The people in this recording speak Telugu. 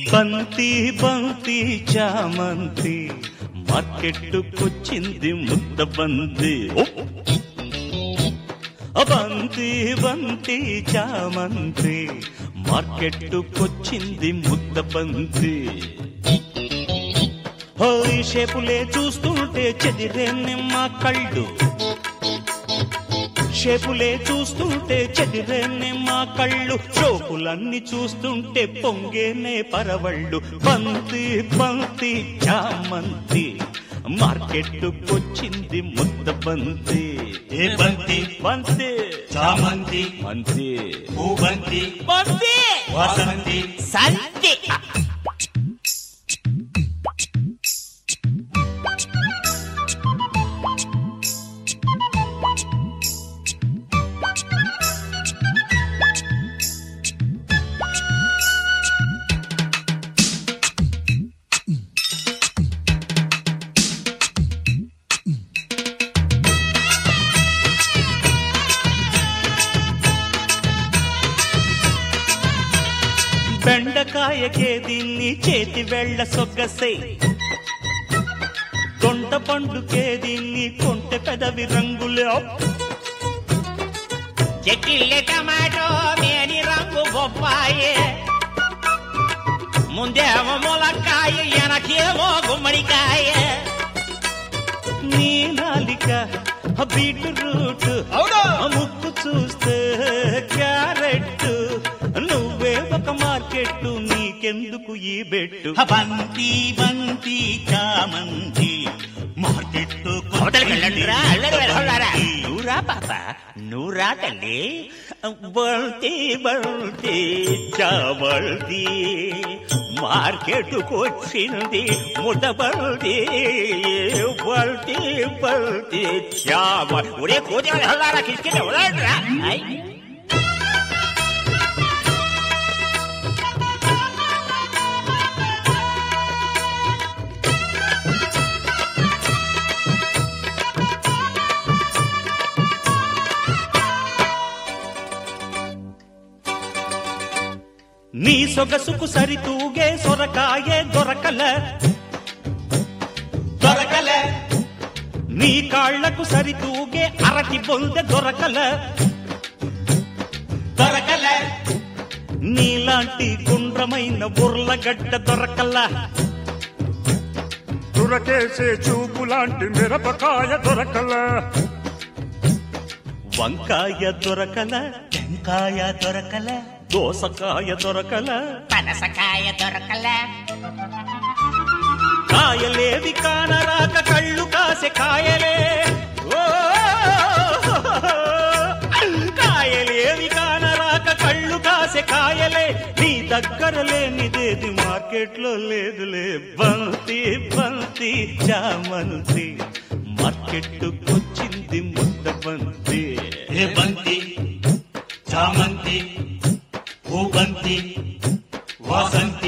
బంతి బంతి చామంతి మార్కెట్టుకొచ్చింది ముద్ద బంతి బంతి బంతి చామంతి మార్కెట్టుకొచ్చింది ముద్ద బంతి హోయ్ షేపులే చూస్తుంటే చెదిరే నిమ్మ కళ్ళు షేపులే చూస్తుంటే చెదిరేనే మా కళ్ళు చోపులన్నీ చూస్తుంటే పొంగేనే పరవళ్ళు బంతి బంతి చామంతి మార్కెట్టుకొచ్చింది ముద్ద బంతి ఏ బంతి బంతి చామంతి బంతి పూబంతి బంతి వాసంతి సంతి బెండకాయకే దీన్ని చేతి వెళ్ళ సొగ్గసే దొండ పండుకే దీన్ని కొంటె పెదవి రంగులే చెట్టిల్లే టమాటో మేని రంగు బొప్పాయి ముందేమో ములక్కాయ వెనకేమో గుమ్మడికాయ నీ నాలిక బీట్రూట్ ముక్కు చూస్తే క్యారెట్ నువ్వే ఒక మార్కెట్ నీకెందుకు ఈ బెట్టు బంతి బంతి చామంతి మార్కెట్ అవతలికి వెళ్ళండిరా, అల్లరి వెళ్ళారా? నువ్వురా పాప నువ్వురా తల్లి బల్తి బల్తి చావల్తి మార్కెట్కు వచ్చింది ముద్ద బల్తి బల్తి బల్తి చావల్ ఒరే కోతి వెళ్ళారా కిష్కిట వదలరా నీ సొగసుకు సరితూగే సొరకాయే దొరకల దొరకలే నీ కాళ్లకు సరితూగే అరటి బొందె దొరకల దొరకలే నీలాంటి గుండ్రమైన బుర్లగడ్డ దొరకల తురకేసే చూపు లాంటి మిరపకాయ దొరకల వంకాయ దొరకల టెంకాయ దొరకలే దోసకాయ దొరకల పనసకాయ దొరకలే కాయలేవి కానరాక కళ్ళు కాసే కాయలే ఓ! కాయలేవి కానరాక కళ్ళు కాసే కాయలే నీ దగ్గర లేనిదేది మార్కెట్లో లేదులే బంతి బంతి చామంతి మార్కెట్టుకొచ్చింది ముద్ద బంతి ఏ బంతి చామంతి పూబంతి వాసంతి